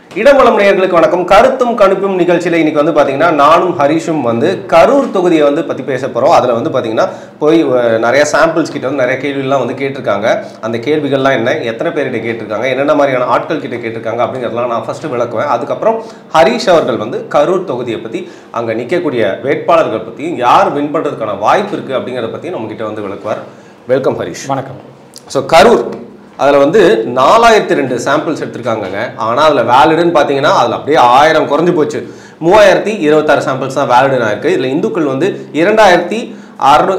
இடமலம் நேயர்களுக்கு வணக்கம் கருத்தும் கணிப்பும் நிகழ்ச்சியில் இன்னைக்கு வந்து பார்த்தீங்கன்னா நானும் ஹரிஷும் வந்து கரூர் தொகுதியை வந்து பற்றி பேச போகிறோம் அதில் வந்து பார்த்தீங்கன்னா போய் அஹ், நிறைய சாம்பிள்ஸ் கிட்ட வந்து நிறைய கேள்விகள்லாம் வந்து கேட்டிருக்காங்க அந்த கேள்விகள்லாம் என்ன எத்தனை பேர்கிட்ட கேட்டிருக்காங்க என்னென்ன மாதிரியான ஆட்கள் கிட்ட கேட்டிருக்காங்க அப்படிங்கிறதெல்லாம் நான் ஃபர்ஸ்ட் விளக்குவேன் அதுக்கப்புறம் ஹரிஷ் அவர்கள் வந்து கரூர் தொகுதியை பற்றி அங்கே நிற்கக்கூடிய வேட்பாளர்கள் பற்றியும் யார் வின் பண்ணுறதுக்கான வாய்ப்பு இருக்குது அப்படிங்கிறத பற்றியும் நம்மகிட்ட வந்து விளக்குவார் வெல்கம் ஹரிஷ் வணக்கம் ஸோ கரூர் அதில் வந்து நாலாயிரத்தி ரெண்டு சாம்பிள்ஸ் எடுத்திருக்காங்கங்க ஆனால் அதில் வேலிடுன்னு பார்த்தீங்கன்னா அதில் அப்படியே ஆயிரம் குறைஞ்சு போச்சு மூவாயிரத்தி இருபத்தாறு சாம்பிள்ஸ் தான் வேலிடுன்னு இருக்குது இதில் இந்துக்கள் வந்து இரண்டாயிரத்தி அறுநூ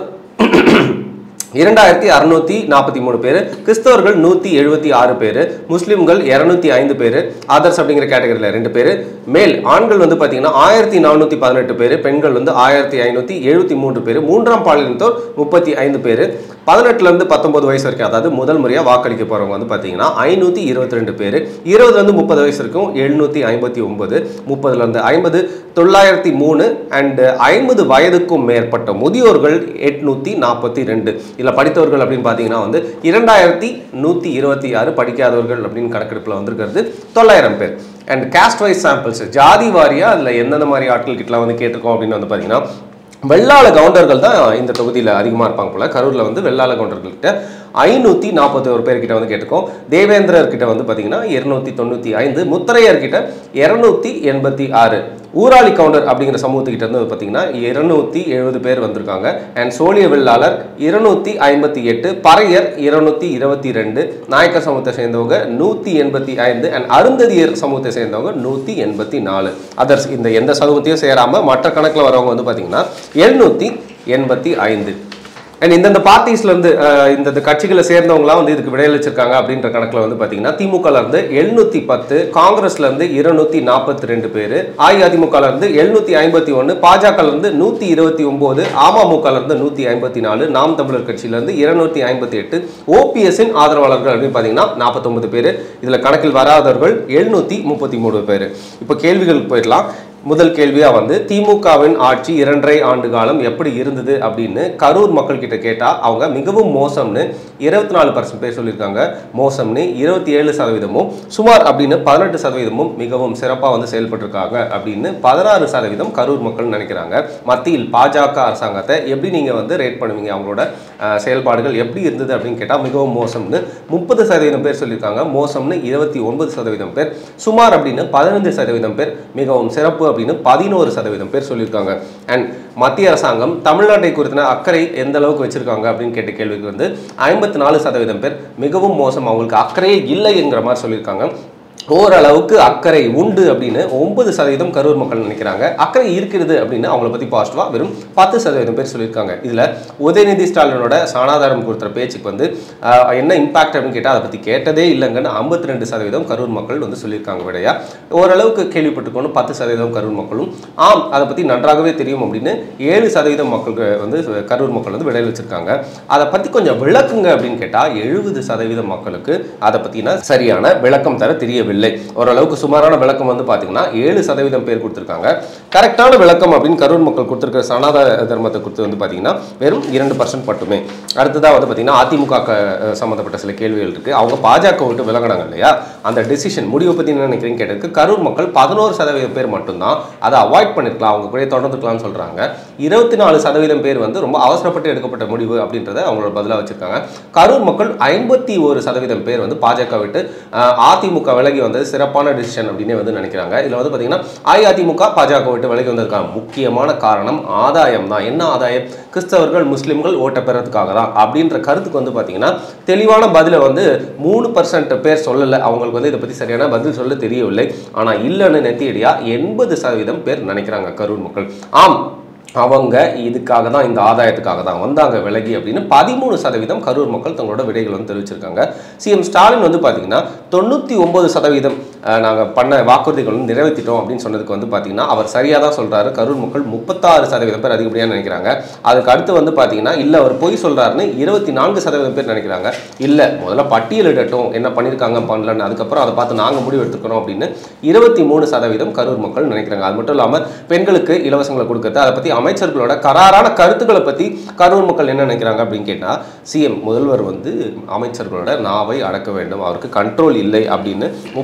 இரண்டாயிரத்தி அறுநூத்தி நாற்பத்தி மூணு பேர் கிறிஸ்தவர்கள் நூற்றி எழுபத்தி ஆறு பேர் முஸ்லீம்கள் இரநூத்தி ஐந்து பேர் அதர்ஸ் அப்படிங்கிற கேட்டகரியில் ரெண்டு பேர் மேல் ஆண்கள் வந்து பார்த்தீங்கன்னா ஆயிரத்தி நானூற்றி பதினெட்டு பேர் பெண்கள் வந்து ஆயிரத்தி ஐநூற்றி எழுபத்தி மூன்று பேர் மூன்றாம் பாலினத்தோர் முப்பத்தி ஐந்து பேர் பதினெட்டுலேருந்து பத்தொன்பது வயசு வரைக்கும் அதாவது முதல் முறையாக வாக்களிக்க போகிறவங்க வந்து பார்த்தீங்கன்னா ஐநூற்றி இருபத்தி ரெண்டு பேர் இருபதுலேருந்து முப்பது வயசு வரைக்கும் எழுநூற்றி ஐம்பத்தி ஒன்பது முப்பதுலேருந்து ஐம்பது தொள்ளாயிரத்தி மூணு அண்டு ஐம்பது வயதுக்கும் மேற்பட்ட முதியோர்கள் எட்நூற்றி நாற்பத்தி ரெண்டு இதில் படித்தவர்கள் அப்படின்னு பார்த்தீங்கன்னா வந்து இரண்டாயிரத்தி நூற்றி இருபத்தி ஆறு படிக்காதவர்கள் அப்படின்னு கணக்கெடுப்பில் வந்திருக்கிறது தொள்ளாயிரம் பேர் அண்ட் காஸ்ட் வைஸ் சாம்பிள்ஸ் ஜாதி வாரியாக அதில் எந்தெந்த மாதிரி ஆட்கள் கிட்டலாம் வந்து கேட்டிருக்கோம் அப்படின்னு வந்து பார்த்தீங்கன்னா வெள்ளாள கவுண்டர்கள் தான் இந்த தொகுதியில் அதிகமாக இருப்பாங்க போல கரூரில் வந்து வெள்ளாள கவுண்டர்கள்கிட்ட ஐநூற்றி நாற்பத்தி ஒரு பேர்கிட்ட வந்து கேட்டிருக்கோம் தேவேந்திரர் கிட்ட வந்து பார்த்தீங்கன்னா இருநூத்தி தொண்ணூற்றி ஐந்து முத்தரையர் கிட்ட இரநூத்தி எண்பத்தி ஆறு ஊராளி கவுண்டர் அப்படிங்கிற சமூகத்துக்கிட்ட இருந்து பார்த்தீங்கன்னா இருநூத்தி எழுபது பேர் வந்திருக்காங்க அண்ட் சோழிய வெள்ளாளர் இருநூத்தி ஐம்பத்தி எட்டு பறையர் இருநூத்தி இருபத்தி ரெண்டு நாயக்கர் சமூகத்தை சேர்ந்தவங்க நூற்றி எண்பத்தி ஐந்து அண்ட் அருந்ததியர் சமூகத்தை சேர்ந்தவங்க நூற்றி எண்பத்தி நாலு அதர்ஸ் இந்த எந்த சமூகத்தையும் சேராமல் மற்ற கணக்கில் வரவங்க வந்து பார்த்தீங்கன்னா எழுநூற்றி எண்பத்தி ஐந்து அண்ட் இந்தந்த பார்ட்டிஸ்ல இருந்து அஹ், இந்தந்த கட்சிகளை சேர்ந்தவங்களாம் வந்து இதுக்கு விடையளிச்சிருக்காங்க அப்படின்ற கணக்குல வந்து பாத்தீங்கன்னா திமுகல இருந்து எழுநூத்தி பத்து காங்கிரஸ்ல இருந்து இருநூத்தி நாற்பத்தி ரெண்டு பேர் அஇஅதிமுகல இருந்து எழுநூத்தி ஐம்பத்தி ஒன்னு பாஜக இருந்து நூத்தி இருபத்தி ஒன்பது அமமுக இருந்து நூத்தி ஐம்பத்தி நாலு நாம் தமிழர் கட்சியில இருந்து இருநூத்தி ஐம்பத்தி எட்டு ஓபிஎஸ்ஸின் ஆதரவாளர்கள் அப்படின்னு பாத்தீங்கன்னா நாற்பத்தொன்பது பேர் இதுல கணக்கில் வராதவர்கள் எழுநூத்தி முப்பத்தி மூணு பேர் இப்போ கேள்விகளுக்கு போயிடலாம் முதல் கேள்வியா வந்து திமுகவின் ஆட்சி இரண்டரை ஆண்டு காலம் எப்படி இருந்தது அப்படின்னு கரூர் மக்கள் கிட்ட கேட்டா அவங்க மிகவும் மோசம்னு இருபத்தி நாலு பர்சன்ட் பேர் சொல்லியிருக்காங்க மோசம்னு இருபத்தி ஏழு சதவீதமும் சுமார் அப்படின்னு பதினெட்டு சதவீதமும் மிகவும் சிறப்பாக வந்து செயல்பட்டிருக்காங்க அப்படின்னு பதினாறு சதவீதம் கரூர் மக்கள் நினைக்கிறாங்க மத்தியில் பாஜக அரசாங்கத்தை எப்படி நீங்க வந்து ரேட் பண்ணுவீங்க அவங்களோட அஹ், செயல்பாடுகள் எப்படி இருந்தது அப்படின்னு கேட்டால் மிகவும் மோசம்னு முப்பது சதவீதம் பேர் சொல்லியிருக்காங்க மோசம்னு இருபத்தி ஒன்பது சதவீதம் பேர் சுமார் அப்படின்னு பதினைந்து சதவீதம் பேர் மிகவும் சிறப்பு அப்படின்னு பதினோரு சதவீதம் பேர் சொல்லியிருக்காங்க அண்ட் மத்திய அரசாங்கம் தமிழ்நாட்டை குறித்தின அக்கறை எந்த அளவுக்கு வச்சிருக்காங்க அப்படின்னு கேட்ட கேள்விக்கு வந்து ஐம்பத்தி நாலு சதவீதம் பேர் மிகவும் மோசம் அவங்களுக்கு அக்கறையே இல்லைங்கிற மாதிரி சொல்லியிருக்காங்க ஓரளவுக்கு அக்கறை உண்டு அப்படின்னு ஒன்பது சதவீதம் கரூர் மக்கள் நினைக்கிறாங்க அக்கறை இருக்கிறது அப்படின்னு அவங்கள பற்றி பாசிட்டிவாக வெறும் பத்து சதவீதம் பேர் சொல்லியிருக்காங்க இதில் உதயநிதி ஸ்டாலினோட சாணாதாரம் கொடுத்த பேச்சுக்கு வந்து ஆஹ், என்ன இம்பாக்ட் அப்படின்னு கேட்டால் அதை பற்றி கேட்டதே இல்லைங்கன்னு ஐம்பத்தி ரெண்டு சதவீதம் கரூர் மக்கள் வந்து சொல்லியிருக்காங்க விடையா ஓரளவுக்கு கேள்விப்பட்டிருக்கோன்னு பத்து சதவீதம் கரூர் மக்களும் ஆம் அதை பற்றி நன்றாகவே தெரியும் அப்படின்னு ஏழு சதவீதம் மக்களுக்கு வந்து கரூர் மக்கள் வந்து விடையில் வச்சிருக்காங்க அதை பற்றி கொஞ்சம் விளக்குங்க அப்படின்னு கேட்டால் எழுபது சதவீதம் மக்களுக்கு அதை பற்றின சரியான விளக்கம் தர தெரியவில்லை ஓரளவுக்கு சுமாரான விளக்கம் வந்து பார்த்தீங்கன்னா ஏழு சதவீதம் பேர் கொடுத்துருக்காங்க கரெக்டான விளக்கம் அப்படின்னு கரூர் மக்கள் கொடுத்துருக்கிற சனாத தர்மத்தை கொடுத்து வந்து பார்த்தீங்கன்னா வெறும் இரண்டு பர்சன்ட் மட்டுமே அடுத்ததாக வந்து பார்த்தீங்கன்னா அதிமுக க- சம்மந்தப்பட்ட சில கேள்விகள் இருக்குது அவங்க பாஜக விட்டு விலகினாங்க இல்லையா அந்த டெசிஷன் முடிவை பற்றி என்ன நினைக்கிறீங்க கேட்டதுக்கு கரூர் மக்கள் பதினோரு சதவீதம் பேர் மட்டும்தான் அதை அவாய்ட் பண்ணிருக்கலாம் அவங்க கூட தொடர்ந்துக்கலாம்னு சொல்கிறாங்க இருபத்தி நாலு சதவீதம் பேர் வந்து ரொம்ப அவசரப்பட்டு எடுக்கப்பட்ட முடிவு அப்படின்றத அவங்களோட பதிலாக வச்சிருக்காங்க கரூர் மக்கள் ஐம்பத்தி ஒரு சதவீதம் பேர் வந்து பாஜக விட்டு அஹ், அதிமுக விலகி வந்தது சிறப்பான டிசிஷன் அப்படின்னு வந்து நினைக்கிறாங்க இதில் வந்து பார்த்தீங்கன்னா அஇஅதிமுக பாஜக விட்டு விலகி வந்ததுக்கான முக்கியமான காரணம் ஆதாயம் தான் என்ன ஆதாயம் கிறிஸ்தவர்கள் முஸ்லிம்கள் ஓட்ட பெறதுக்காக தான் அப்படின்ற கருத்துக்கு வந்து பார்த்தீங்கன்னா தெளிவான பதிலை வந்து மூணு பர்சன்ட் பேர் சொல்லலை அவங்களுக்கு வந்து இதை பற்றி சரியான பதில் சொல்ல தெரியவில்லை ஆனால் இல்லைன்னு நெத்தியடியா எண்பது சதவீதம் பேர் நினைக்கிறாங்க கரூர் மக்கள் ஆம் அவங்க இதுக்காக தான் இந்த ஆதாயத்துக்காக தான் வந்தாங்க விலகி அப்படின்னு பதிமூணு சதவீதம் கரூர் மக்கள் தங்களோட விடைகள் வந்து தெரிவிச்சிருக்காங்க சிஎம் ஸ்டாலின் வந்து பார்த்தீங்கன்னா தொண்ணூற்றி ஒன்பது சதவீதம் நாங்கள் பண்ண வாக்குறுதிகள் வந்து நிறைவேற்றிட்டோம் அப்படின்னு சொன்னதுக்கு வந்து பார்த்தீங்கன்னா அவர் சரியாக தான் சொல்கிறாரு கரூர் மக்கள் முப்பத்தாறு சதவீதம் பேர் அதிகப்படியாக நினைக்கிறாங்க அதுக்கு அடுத்து வந்து பார்த்தீங்கன்னா இல்லை அவர் பொய் சொல்கிறாருன்னு இருபத்தி நான்கு சதவீதம் பேர் நினைக்கிறாங்க இல்லை முதல்ல பட்டியலிடட்டும் என்ன பண்ணியிருக்காங்க பண்ணலன்னு அதுக்கப்புறம் அதை பார்த்து நாங்கள் முடிவு எடுத்துக்கிறோம் அப்படின்னு இருபத்தி மூணு சதவீதம் கரூர் மக்கள் நினைக்கிறாங்க அது மட்டும் இல்லாமல் பெண்களுக்கு இலவசங்களை கொடுக்கறது அதை பற்றி அமைச்சர்களோட கராரான கருத்துக்களை பற்றி கரூர் மக்கள் என்ன நினைக்கிறாங்க அப்படின்னு கேட்டால் சிஎம் முதல்வர் வந்து அமைச்சர்களோட நாவை அடக்க வேண்டும் அவருக்கு கண்ட்ரோல் இல்லை அப்படின்னு முப்பது சதவீதம்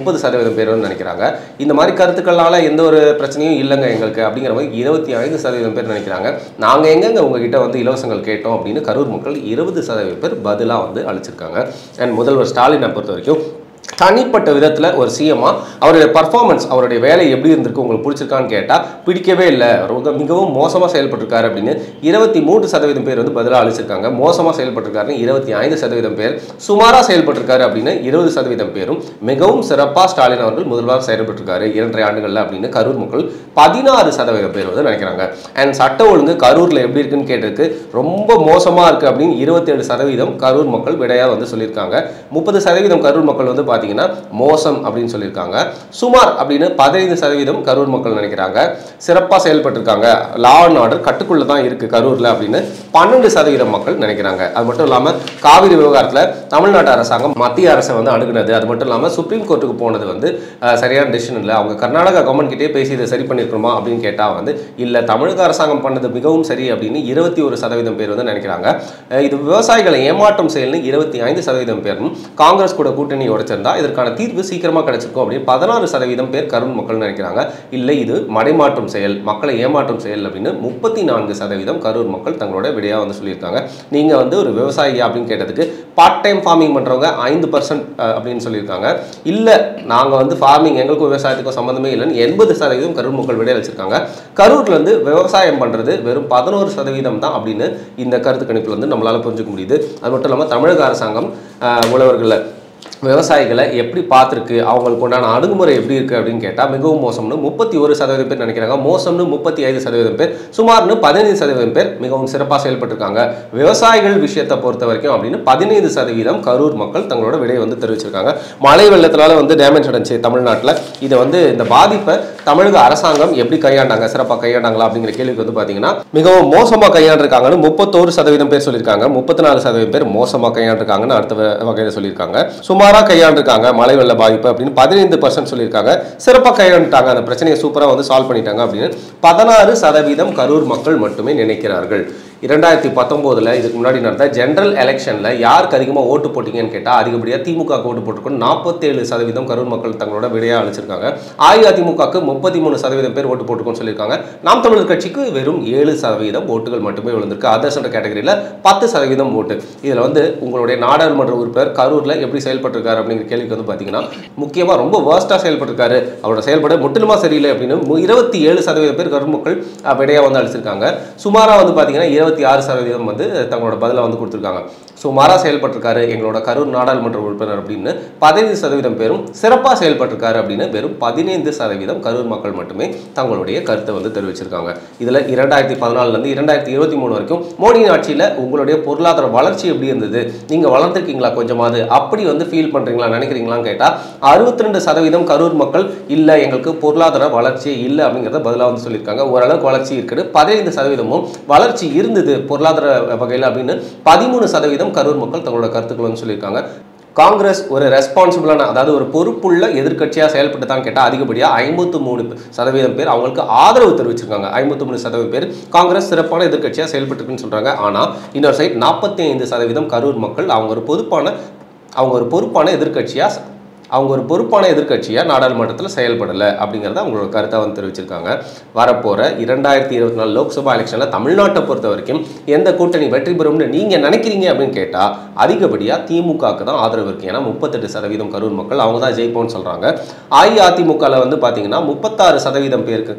சதவீதம் பேர் வந்து நினைக்கிறாங்க இந்த மாதிரி கருத்துக்களால எந்த ஒரு பிரச்சனையும் இல்லைங்க எங்களுக்கு அப்படிங்கிற மாதிரி இருபத்தி ஐந்து சதவீதம் பேர் நினைக்கிறாங்க நாங்கள் எங்கெங்க உங்ககிட்ட வந்து இலவசங்கள் கேட்டோம் அப்படின்னு கரூர் மக்கள் இருபது சதவீதம் பேர் பதிலாக வந்து அளிச்சிருக்காங்க அண்ட் முதல்வர் ஸ்டாலினை பொறுத்த வரைக்கும் தனிப்பட்ட விதத்தில் ஒரு சிஎம்மா அவருடைய பர்ஃபார்மன்ஸ் அவருடைய வேலை எப்படி இருந்திருக்கு உங்களுக்கு பிடிச்சிருக்கான்னு கேட்டால் பிடிக்கவே இல்லை ரொம்ப மிகவும் மோசமாக செயல்பட்டிருக்காரு அப்படின்னு இருபத்தி மூன்று சதவீதம் பேர் வந்து பதிலாக அளிச்சிருக்காங்க மோசமாக செயல்பட்டிருக்காருன்னு இருபத்தி ஐந்து சதவீதம் பேர் சுமாராக செயல்பட்டிருக்காரு அப்படின்னு இருபது சதவீதம் பேரும் மிகவும் சிறப்பாக ஸ்டாலின் அவர்கள் முதல்வர் செயல்பட்டிருக்காரு இரண்டரை ஆண்டுகளில் அப்படின்னு கரூர் மக்கள் பதினாறு சதவீதம் பேர் வந்து நினைக்கிறாங்க அண்ட் சட்ட ஒழுங்கு கரூரில் எப்படி இருக்குன்னு கேட்டிருக்கு ரொம்ப மோசமாக இருக்குது அப்படின்னு இருபத்தேழு சதவீதம் கரூர் மக்கள் விடையாக வந்து சொல்லியிருக்காங்க முப்பது சதவீதம் கரூர் மக்கள் வந்து பார்த்தீங்கன்னா மோசம் அப்படின்னு சொல்லியிருக்காங்க சுமார் அப்படின்னு பதினைந்து சதவீதம் கரூர் மக்கள் நினைக்கிறாங்க சிறப்பாக செயல்பட்டிருக்காங்க லா அண்ட் ஆர்டர் கட்டுக்குள்ளே தான் இருக்குது கரூரில் அப்படின்னு பன்னெண்டு சதவீதம் மக்கள் நினைக்கிறாங்க அது மட்டும் இல்லாமல் காவிரி விவகாரத்தில் தமிழ்நாட்டு அரசாங்கம் மத்திய அரசை வந்து அணுகுனது அது மட்டும் இல்லாமல் சுப்ரீம் கோர்ட்டுக்கு போனது வந்து அஹ், சரியான டெசிஷன் இல்லை அவங்க கர்நாடகா கவர்மெண்ட் கிட்டே பேசி இதை சரி பண்ணியிருக்கணுமா அப்படின்னு கேட்டால் வந்து இல்லை தமிழக அரசாங்கம் பண்ணது மிகவும் சரி அப்படின்னு இருபத்தி ஒரு சதவீதம் பேர் வந்து நினைக்கிறாங்க அஹ், இது விவசாயிகளை ஏமாற்றம் செயல்னு இருபத்தி ஐந்து சதவீதம் பேரும் காங்கிரஸ் கூட கூட்டணி உடைச்சிருந்தா இதற்கான தீர்வு சீக்கிரமாக கிடைச்சிருக்கும் அப்படின்னு பதினாறு சதவீதம் பேர் கருண் மக்கள் நினைக்கிறாங்க இல்லை இது மடைமாற்றம் செயல் மக்களை ஏமாற்றும் செயல் அப்படின்னு முப்பத்தி நான்கு சதவீதம் கரூர் மக்கள் தங்களோட விடையாக வந்து சொல்லியிருக்காங்க நீங்கள் வந்து ஒரு விவசாயி அப்படின்னு கேட்டதுக்கு பார்ட் டைம் ஃபார்மிங் பண்ணுறவங்க ஐந்து பர்சன்ட் அப்படின்னு சொல்லியிருக்காங்க இல்லை நாங்கள் வந்து ஃபார்மிங் எங்களுக்கும் விவசாயத்துக்கும் சம்மந்தமே இல்லைன்னு எண்பது சதவீதம் கரூர் மக்கள் விடைய வச்சிருக்காங்க கரூர்ல இருந்து விவசாயம் பண்ணுறது வெறும் பதினோரு சதவீதம் தான் அப்படின்னு இந்த கருத்து கணிப்பில் வந்து நம்மளால் புரிஞ்சுக்க முடியுது அது மட்டும் இல்லாமல் தமிழக அரசாங்கம் அஹ், உழவர்களை விவசாயிகளை எப்படி பார்த்துருக்கு அவங்களுக்கு உண்டான அணுகுமுறை எப்படி இருக்குது அப்படின்னு கேட்டால் மிகவும் மோசம்னு முப்பத்தி ஒரு சதவீதம் பேர் நினைக்கிறாங்க மோசம்னு முப்பத்தி ஐந்து சதவீதம் பேர் சுமார்னு பதினைந்து சதவீதம் பேர் மிகவும் சிறப்பாக செயல்பட்டிருக்காங்க விவசாயிகள் விஷயத்தை பொறுத்த வரைக்கும் அப்படின்னு பதினைந்து சதவீதம் கரூர் மக்கள் தங்களோட விடையை வந்து தெரிவிச்சிருக்காங்க மழை வெள்ளத்தினால வந்து டேமேஜ் அடைஞ்சு தமிழ்நாட்டில் இதை வந்து இந்த பாதிப்பை தமிழக அரசாங்கம் எப்படி கையாண்டாங்க சிறப்பாக கையாண்டாங்களா அப்படிங்கிற கேள்விக்கு வந்து பார்த்தீங்கன்னா மிகவும் மோசமாக கையாண்டிருக்காங்கன்னு முப்பத்தோரு சதவீதம் பேர் சொல்லியிருக்காங்க முப்பத்தி நாலு சதவீதம் பேர் மோசமாக கையாண்டிருக்காங்கன்னு அடுத்த வ- வகையில் சொல்லியிருக்காங்க சுமாராக கையாண்டிருக்காங்க மழை வெள்ள பாதிப்பு அப்படின்னு பதினைந்து பர்சன்ட் சொல்லியிருக்காங்க சிறப்பாக கையாண்டுட்டாங்க அந்த பிரச்சனையை சூப்பராக வந்து சால்வ் பண்ணிட்டாங்க அப்படின்னு பதினாறு சதவீதம் கரூர் மக்கள் மட்டுமே நினைக்கிறார்கள் இரண்டாயிரத்தி பத்தொம்போதில் இதுக்கு முன்னாடி நடந்த ஜெனரல் எலெக்ஷனில் யாருக்கு அதிகமாக ஓட்டு போட்டீங்கன்னு கேட்டால் அதிகப்படியாக திமுக ஓட்டு போட்டிருக்கோம் நாற்பத்தேழு சதவீதம் கரூர் மக்கள் தங்களோட விடையாக அளிச்சிருக்காங்க அஇஅதிமுகவுக்கு முப்பத்தி மூணு சதவீதம் பேர் ஓட்டு போட்டுக்கோன்னு சொல்லியிருக்காங்க நாம் தமிழர் கட்சிக்கு வெறும் ஏழு சதவீதம் ஓட்டுகள் மட்டுமே விழுந்திருக்கு அதர்ஸ் என்ற கேட்டகரியில் பத்து சதவீதம் ஓட்டு இதில் வந்து உங்களுடைய நாடாளுமன்ற உறுப்பினர் கரூரில் எப்படி செயல்பட்டிருக்காரு அப்படிங்கிற கேள்விக்கு வந்து பார்த்தீங்கன்னா முக்கியமாக ரொம்ப வேர்ஸ்ட்டாக செயல்பட்டிருக்காரு அவரோட செயல்பாடு முற்றிலுமா சரியில்லை அப்படின்னு மு- இருபத்தி ஏழு சதவீதம் பேர் கரூர் மக்கள் அஹ், விடையா வந்து அளிச்சிருக்காங்க சுமாராக வந்து பார்த்தீங்கன்னா இருபத்தி ஆறு சதவீதம் வந்து தங்களோட பதிலை வந்து கொடுத்துருக்காங்க சுமாராக செயல்பட்டிருக்காரு எங்களோட கரூர் நாடாளுமன்ற உறுப்பினர் அப்படின்னு பதினைந்து சதவீதம் பேரும் சிறப்பாக செயல்பட்டிருக்காரு அப்படின்னு வெறும் பதினைந்து சதவீதம் கரூர் மக்கள் மட்டுமே தங்களுடைய கருத்தை வந்து தெரிவிச்சிருக்காங்க இதில் இரண்டாயிரத்தி பதினாலுலேருந்து இரண்டாயிரத்தி இருபத்தி மூணு வரைக்கும் மோடியின் ஆட்சியில் உங்களுடைய பொருளாதார வளர்ச்சி எப்படி இருந்தது நீங்கள் வளர்ந்துருக்கீங்களா கொஞ்சமாவது அப்படி வந்து ஃபீல் பண்ணுறீங்களா நினைக்கிறீங்களான்னு கேட்டால் அறுபத்தி ரெண்டு சதவீதம் கரூர் மக்கள் இல்லை எங்களுக்கு பொருளாதார வளர்ச்சியே இல்லை அப்படிங்கிறத பதிலாக வந்து சொல்லியிருக்காங்க ஓரளவுக்கு வளர்ச்சி இருக்குது பதினைந்து சதவீதமும் வளர்ச்சி இருந்தது பொருளாதார வகையில் அப்படின்னு பதிமூணு சதவீதம் கரூர் மக்கள் தங்களோட கருத்துக்கள் வந்து சொல்லியிருக்காங்க காங்கிரஸ் ஒரு ரெஸ்பான்சிபிளான அதாவது ஒரு பொறுப்புள்ள எதிர்க்கட்சியாக செயல்பட்டு தான் கேட்டால் அதிகப்படியாக ஐம்பத்து மூணு சதவீதம் பேர் அவங்களுக்கு ஆதரவு தெரிவிச்சிருக்காங்க ஐம்பத்து மூணு சதவீதம் பேர் காங்கிரஸ் சிறப்பான எதிர்க்கட்சியாக செயல்பட்டுருக்குன்னு சொல்கிறாங்க ஆனால் இன்னொரு சைட் நாற்பத்தி ஐந்து சதவீதம் கரூர் மக்கள் அவங்க ஒரு பொதுப்பான அவங்க ஒரு பொறுப்பான எதிர்க்கட்சியாக அவங்க ஒரு பொறுப்பான எதிர்க்கட்சியாக நாடாளுமன்றத்தில் செயல்படலை அப்படிங்கிறத அவங்களோட கருத்தை வந்து தெரிவிச்சிருக்காங்க வரப்போகிற இரண்டாயிரத்தி இருபத்தி நாலு லோக்சபா எலெக்ஷனில் தமிழ்நாட்டை பொறுத்த வரைக்கும் எந்த கூட்டணி வெற்றி பெறும்னு நீங்கள் நினைக்கிறீங்க அப்படின்னு கேட்டால் அதிகப்படியாக திமுகவுக்கு தான் ஆதரவு இருக்குது ஏன்னா முப்பத்தெட்டு சதவீதம் கரூர் மக்கள் அவங்க தான் ஜெயிப்போம்னு சொல்கிறாங்க அஇஅதிமுகவில் வந்து பார்த்தீங்கன்னா முப்பத்தாறு சதவீதம் பேருக்கு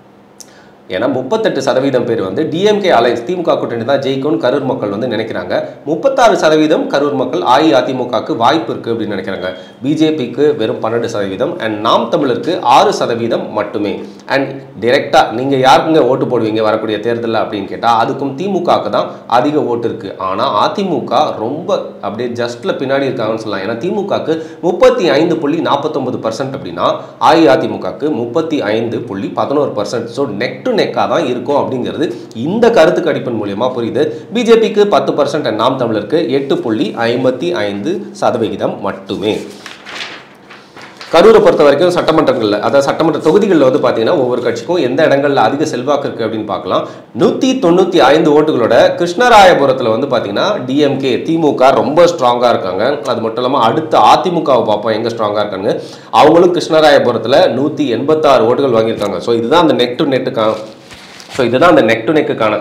ஏன்னா முப்பத்தெட்டு சதவீதம் பேர் வந்து டிஎம்கே அலைன்ஸ் திமுக கூட்டணி தான் ஜெயிக்கும்னு கரூர் மக்கள் வந்து நினைக்கிறாங்க முப்பத்தாறு சதவீதம் கரூர் மக்கள் அஇஅதிமுகவுக்கு வாய்ப்பு இருக்குது அப்படின்னு நினைக்கிறாங்க பிஜேபிக்கு வெறும் பன்னெண்டு சதவீதம் அண்ட் நாம் தமிழருக்கு ஆறு சதவீதம் மட்டுமே அண்ட் டிரெக்டாக நீங்கள் யாருக்குங்க ஓட்டு போடுவீங்க வரக்கூடிய தேர்தலில் அப்படின்னு கேட்டால் அதுக்கும் திமுகவுக்கு தான் அதிக ஓட்டு இருக்குது ஆனால் அதிமுக ரொம்ப அப்படியே ஜஸ்ட்டில் பின்னாடி இருக்காங்கன்னு சொல்லலாம் ஏன்னா திமுகவுக்கு முப்பத்தி ஐந்து புள்ளி நாற்பத்தொம்பது பர்சன்ட் அப்படின்னா அஇஅதிமுகவுக்கு முப்பத்தி ஐந்து புள்ளி பதினோரு பர்சன்ட் ஸோ நெக் டு நெக்காக தான் இருக்கும் அப்படிங்கிறது இந்த கருத்து கணிப்பின் மூலியமா புரியுது பிஜேபிக்கு பத்து பர்சன்ட் நாம் தமிழருக்கு எட்டு புள்ளி ஐம்பத்தி ஐந்து சதவிகிதம் மட்டுமே கரூரை பொறுத்த வரைக்கும் சட்டமன்றங்களில் அதாவது சட்டமன்ற தொகுதிகளில் வந்து பார்த்தீங்கன்னா ஒவ்வொரு கட்சிக்கும் எந்த இடங்கள்ல அதிக செல்வாக்கு இருக்குது அப்படின்னு பார்க்கலாம் நூற்றி தொண்ணூற்றி ஐந்து ஓட்டுகளோட கிருஷ்ணராயபுரத்தில் வந்து பார்த்தீங்கன்னா டிஎம்கே திமுக ரொம்ப ஸ்ட்ராங்காக இருக்காங்க அது மட்டும் இல்லாமல் அடுத்து அதிமுகவை பார்ப்போம் எங்கே ஸ்ட்ராங்காக இருக்காங்க அவங்களும் கிருஷ்ணராயபுரத்தில் நூற்றி எண்பத்தாறு ஓட்டுகள் வாங்கியிருக்காங்க ஸோ இதுதான் அந்த நெக் டு நெட்டுக்கான ஸோ இதுதான் அந்த நெக் டு நெக்குக்கான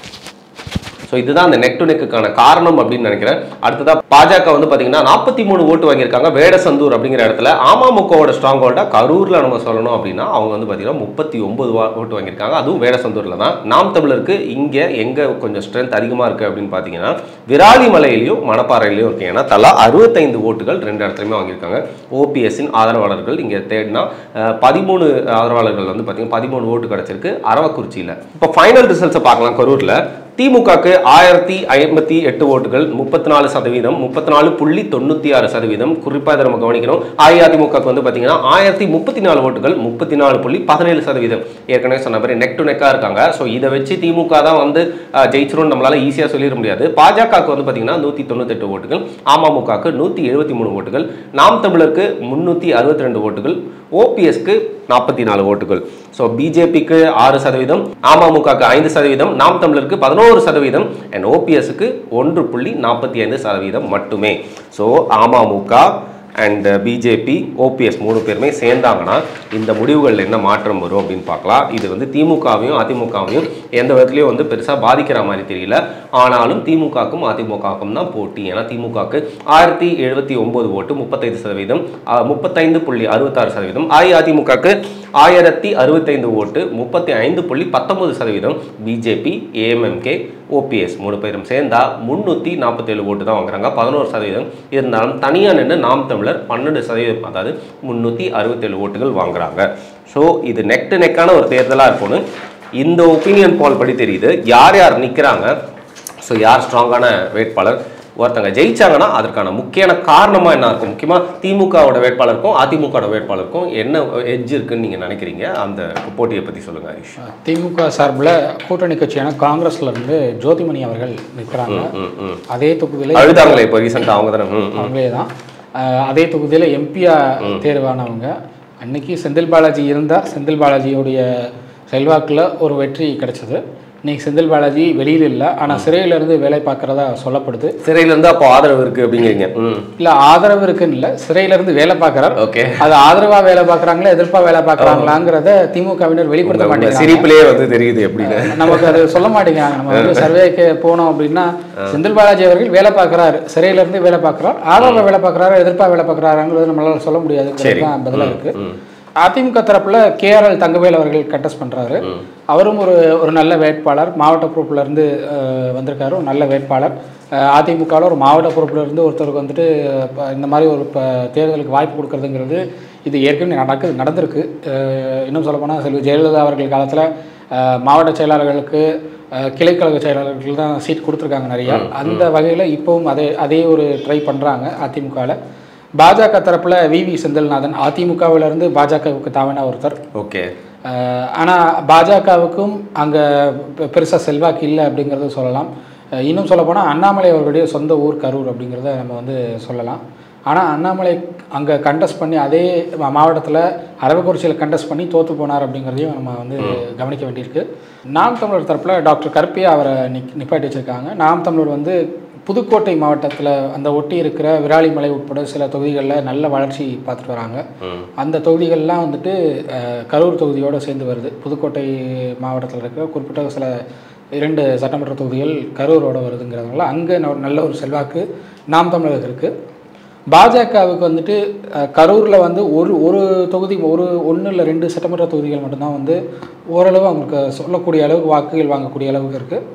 ஸோ இதுதான் அந்த நெக் டு நெக்குக்கான காரணம் அப்படின்னு நினைக்கிறேன் அடுத்ததா பாஜக வந்து பார்த்தீங்கன்னா நாற்பத்தி மூணு ஓட்டு வாங்கியிருக்காங்க வேடசந்தூர் அப்படிங்கிற இடத்துல அமமுகவோட ஸ்ட்ராங் ஹோல்டாக கரூரில் நம்ம சொல்லணும் அப்படின்னா அவங்க வந்து பார்த்தீங்கன்னா முப்பத்தி ஒன்பது ஓட்டு வாங்கியிருக்காங்க அதுவும் வேடசந்தூரில் தான் நாம் தமிழருக்கு இங்கே எங்கே கொஞ்சம் ஸ்ட்ரென்த் அதிகமாக இருக்குது அப்படின்னு பார்த்தீங்கன்னா விராலிமலையிலையும் மணப்பாறையிலையும் இருக்கு ஏன்னா தலா அறுபத்தைந்து ஓட்டுகள் ரெண்டு இடத்துலையுமே வாங்கியிருக்காங்க ஓபிஎஸ்ஸின் ஆதரவாளர்கள் இங்கே தேடினா அஹ், பதிமூணு ஆதரவாளர்கள் வந்து பார்த்தீங்கன்னா பதிமூணு ஓட்டு கிடச்சிருக்கு அரவக்குறிச்சியில் இப்போ ஃபைனல் ரிசல்ட்ஸை பார்க்கலாம் கரூரில் திமுகக்கு ஆயிரத்தி ஐம்பத்தி எட்டு ஓட்டுகள் முப்பத்தி நாலு சதவீதம் முப்பத்தி நாலு புள்ளி தொண்ணூற்றி ஆறு சதவீதம் குறிப்பாக இதை நம்ம கவனிக்கணும் அஇஅதிமுகக்கு வந்து பார்த்தீங்கன்னா ஆயிரத்தி முப்பத்தி நாலு ஓட்டுகள் முப்பத்தி நாலு புள்ளி பதினேழு சதவீதம் ஏற்கனவே சொன்ன மாதிரி நெக் டு நெக்காக இருக்காங்க ஸோ இதை வச்சு திமுக தான் வந்து அஹ், ஜெயிச்சிரும் நம்மளால ஈஸியாக சொல்லிட முடியாது பாஜகவுக்கு வந்து பார்த்தீங்கன்னா நூற்றி தொண்ணூத்தெட்டு ஓட்டுகள் அமமுகவுக்கு நூற்றி எழுபத்தி மூணு ஓட்டுகள் நாம் தமிழருக்கு முந்நூற்றி அறுபத்தி ரெண்டு ஓட்டுகள் ஓபிஎஸ்க்கு நாற்பத்தி நாலு ஓட்டுகள் ஸோ பிஜேபிக்கு ஆறு சதவீதம் அமமுகக்கு ஐந்து சதவீதம் நாம் தமிழருக்கு பதினோரு சதவீதம் அண்ட் ஓபிஎஸ்க்கு ஒன்று புள்ளி நாற்பத்தி ஐந்து சதவீதம் மட்டுமே so AMMK and BJP OPS மூணு பேருமே சேர்ந்தாங்கன்னா இந்த முடிவுகளில் என்ன மாற்றம் வரும் அப்படின்னு பார்க்கலாம் இது வந்து திமுகவையும் அதிமுகவையும் எந்த விதத்துலையும் வந்து பெருசாக பாதிக்கிற மாதிரி தெரியல ஆனாலும் திமுகவுக்கும் அதிமுகவுக்கும் தான் போட்டி ஏன்னா திமுகவுக்கு ஆயிரத்தி எழுபத்தி ஒன்பது ஓட்டு முப்பத்தைந்து சதவீதம் அஹ், முப்பத்தைந்து புள்ளி அறுபத்தாறு சதவீதம் அஇஅதிமுகவுக்கு ஆயிரத்தி அறுபத்தைந்து ஓட்டு முப்பத்தி ஐந்து புள்ளி பத்தொன்பது சதவீதம் பிஜேபி ஏஎம்எம்கே ஓபிஎஸ் மூணு பேரும் சேர்ந்தா முந்நூற்றி நாற்பத்தேழு ஓட்டு தான் வாங்குறாங்க பதினோரு சதவீதம் இருந்தாலும் தனியாக நின்று நாம் தமிழர் பன்னெண்டு சதவீதம் அதாவது முந்நூற்றி அறுபத்தேழு ஓட்டுகள் வாங்குறாங்க ஸோ இது நெக் டு நெக்கான ஒரு தேர்தலாக இருக்கும்னு இந்த ஒப்பீனியன் போல் படி தெரியுது யார் யார் நிற்கிறாங்க ஸோ யார் ஸ்ட்ராங்கான வேட்பாளர் ஒருத்தங்க ஜெயிச்சாங்கன்னா அதற்கான முக்கியமான காரணமாக என்ன இருக்கும் முக்கியமாக திமுகவோட வேட்பாளருக்கும் அதிமுகவோட வேட்பாளருக்கும் என்ன எட்ஜ் இருக்குன்னு நீங்கள் நினைக்கிறீங்க அந்த போட்டியை பற்றி சொல்லுங்கள் ஹரிஷ் திமுக சார்பில் கூட்டணி கட்சியான காங்கிரஸ்ல இருந்து ஜோதிமணி அவர்கள் நிற்கிறாங்க ம் ம் அதே தொகுதியில் அழுதாங்களே இப்போ ரீசெண்டாக அவங்க தானே ம் ம். அவங்களே தான் அஹ் அதே தொகுதியில் எம்பியா தேர்வானவங்க அன்னைக்கு செந்தில் பாலாஜி இருந்தார் செந்தில் பாலாஜியுடைய செல்வாக்கில் ஒரு வெற்றி கிடைச்சது இன்னைக்கு செந்தில் பாலாஜி வெளியில் இல்லை ஆனால் சிறையில இருந்து வேலை பார்க்குறதா சொல்லப்படுது சிறையில இருந்து அப்போ ஆதரவு இருக்கு அப்படிங்கிறீங்க ம் இல்லை ஆதரவு இருக்குன்னு இல்லை சிறையில இருந்து வேலை பார்க்குறார் ஓகே அது ஆதரவா வேலை பார்க்குறாங்களா எதிர்ப்பா வேலை பார்க்குறாங்களாங்கிறத திமுகவினர் வெளிப்படுத்த மாட்டேங்கிறாங்க சிரிப்பிலேயே வந்து தெரியுது எப்படின்னு நமக்கு அது சொல்ல மாட்டேங்கிறாங்க நம்ம வந்து சர்வேக்கு போனோம் அப்படின்னா செந்தில் பாலாஜி அவர்கள் வேலை பார்க்குறாரு சிறையில இருந்து வேலை பார்க்குறார் ஆதரவா வேலை பார்க்குறாரு எதிர்ப்பா வேலை பார்க்குறாங்கிறது நம்மளால சொல்ல முடியாது தான் பதிலாக இருக்கு ம். அதிமுக தரப்புல கேஆர்எல் தங்கவேல் அவர்கள் கண்டெஸ்ட் பண்றாரு அவரும் ஒரு ஒரு நல்ல வேட்பாளர் மாவட்ட பொறுப்புல இருந்து அஹ், வந்திருக்காரு ஒரு நல்ல வேட்பாளர் அஹ், அதிமுகவில் ஒரு மாவட்ட பொறுப்புல இருந்து ஒருத்தருக்கு வந்துட்டு ப- இந்த மாதிரி ஒரு ப- தேர்தலுக்கு வாய்ப்பு கொடுக்கறதுங்கிறது இது ஏற்கனவே நடக்கு நடந்திருக்கு அஹ், இன்னும் சொல்லப்போனால் செல்வி ஜெயலலிதா அவர்கள் காலத்தில் மாவட்ட செயலாளர்களுக்கு அஹ், கிளைக்கழக செயலாளர்களுக்கு தான் சீட் கொடுத்துருக்காங்க நிறையா அந்த வகையில் இப்போவும் அதே அதே ஒரு ட்ரை பண்ணுறாங்க அதிமுகவில் பாஜக தரப்புல வி வி செந்தில்நாதன் அதிமுகவில இருந்து பாஜகவுக்கு தாவின ஒருத்தர் ஓகே அஹ் ஆனா பாஜகவுக்கும் அங்க பெ- பெருசா செல்வாக்கு இல்லை அப்படிங்கிறத சொல்லலாம் அஹ் இன்னும் சொல்லப்போனால் அண்ணாமலை அவர்களுடைய சொந்த ஊர் கரூர் அப்படிங்கிறத நம்ம வந்து சொல்லலாம் ஆனால் அண்ணாமலை அங்கே கண்டெஸ்ட் பண்ணி அதே மா- மாவட்டத்தில் அரவக்குறிச்சியில் கண்டெஸ்ட் பண்ணி தோற்று போனார் அப்படிங்கிறதையும் நம்ம வந்து கவனிக்க வேண்டியிருக்கு நாம் தமிழர் தரப்பில் டாக்டர் கருப்பியா அவரை நிக் நிப்பாட்டி வச்சிருக்காங்க நாம் தமிழர் வந்து புதுக்கோட்டை மாவட்டத்தில் அந்த ஒட்டி இருக்கிற விராலிமலை உட்பட சில தொகுதிகளில் நல்ல வளர்ச்சி பார்த்துட்டு வராங்க ம் அந்த தொகுதிகள்லாம் வந்துட்டு அஹ், கரூர் தொகுதியோட சேர்ந்து வருது புதுக்கோட்டை மாவட்டத்தில் இருக்கிற குறிப்பிட்ட சில இரண்டு சட்டமன்ற தொகுதிகள் கரூரோட வருதுங்கிறதுனால அங்கே நல்ல ஒரு செல்வாக்கு நாம் தமிழருக்கு இருக்குது பாஜகவுக்கு வந்துட்டு அஹ், கரூரில் வந்து ஒரு ஒரு தொகுதி ஒரு ஒன்று இல்லை ரெண்டு சட்டமன்ற தொகுதிகள் மட்டும்தான் வந்து ஓரளவு அவங்களுக்கு சொல்லக்கூடிய அளவுக்கு வாக்குகள் வாங்கக்கூடிய அளவுக்கு இருக்குது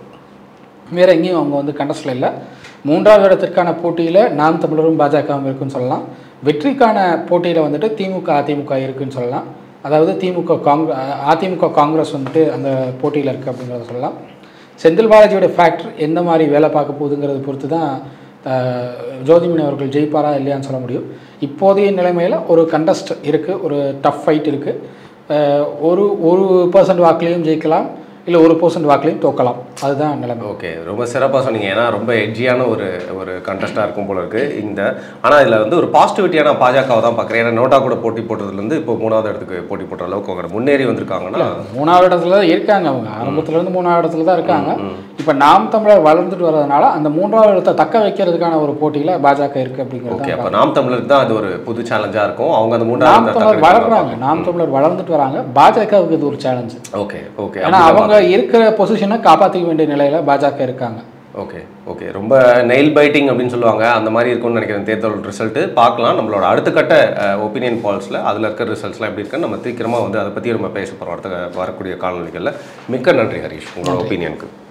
வேற எங்கேயும் அவங்க வந்து கண்டஸ்டில் இல்லை மூன்றாவது இடத்திற்கான போட்டியில் நாம் தமிழரும் பாஜகவும் இருக்குன்னு சொல்லலாம் வெற்றிக்கான போட்டியில் வந்துட்டு திமுக அதிமுக இருக்குன்னு சொல்லலாம் அதாவது திமுக காங்கிர அதிமுக காங்கிரஸ் வந்துட்டு அந்த போட்டியில் இருக்குது அப்படிங்கிறத சொல்லலாம் செந்தில் பாலாஜியோட ஃபேக்டர் எந்த மாதிரி வேலை பார்க்க போகுதுங்கிறத பொறுத்து தான் அஹ், ஜோதிமணி அவர்கள் ஜெயிப்பாரா இல்லையான்னு சொல்ல முடியும் இப்போதைய நிலைமையில் ஒரு கண்டஸ்ட் இருக்குது ஒரு டஃப் ஃபைட் இருக்குது ஒரு ஒரு பர்சன்ட் வாக்குலேயும் ஜெயிக்கலாம் இல்லை ஒரு பர்சன்ட் வாக்குலையும் தோக்கலாம் அதுதான் நிலைமை ஓகே ரொம்ப சிறப்பாக சொன்னீங்க ஏன்னா ரொம்ப எட்ஜியான ஒரு ஒரு கண்டஸ்டாக இருக்கும் போல இருக்கு இந்த ஆனால் இதில் வந்து ஒரு பாசிட்டிவிட்டியான பாஜகவை தான் பார்க்குறேன் ஏன்னா நோட்டா கூட போட்டி போட்டதுலேருந்து இப்போ மூணாவது இடத்துக்கு போட்டி போடுற அளவுக்கு அவங்க முன்னேறி வந்திருக்காங்கன்னா மூணாவது இடத்துல தான் இருக்காங்க அவங்க ஆரம்பத்துல இருந்து மூணாவது இடத்துல தான் இருக்காங்க இப்போ நாம் தமிழர் வளர்ந்துட்டு வர்றதுனால அந்த மூன்றாவது இடத்தை தக்க வைக்கிறதுக்கான ஒரு போட்டியில பாஜக இருக்கு அப்படிங்கிறது ஓகே தான் அப்போ நாம் தமிழருக்கு தான் அது ஒரு புது சேலஞ்சாக இருக்கும் அவங்க அந்த நாம் மூன்றாவது தமிழர் வளர்றாங்க நாம் தமிழர் வளர்ந்துட்டு வராங்க பாஜகவுக்கு இது ஒரு சேலஞ்ச் ஓகே ஓகே ஏன்னா அவங்க இருக்கிற பொசிஷனை காப்பாற்றிக்க வேண்டிய நிலையில பாஜக இருக்காங்க ஓகே ஓகே ரொம்ப நெயில் பைட்டிங் அப்படின்னு சொல்லுவாங்க அந்த மாதிரி இருக்கும்னு நினைக்கிறேன் தேர்தல் ரிசல்ட்டு பார்க்கலாம் நம்மளோட அடுத்த கட்ட ஒப்பீனியன் பால்ஸில் அதில் இருக்கிற ரிசல்ட்ஸ்லாம் எப்படி இருக்குன்னு நம்ம சீக்கிரமாக வந்து அதை பற்றி நம்ம பேச போகிறோம் அடுத்த வரக்கூடிய காலநிலைகளில் மிக்க நன்றி ஹரீஷ் உங்களோட ஒப்பீனியனுக்கு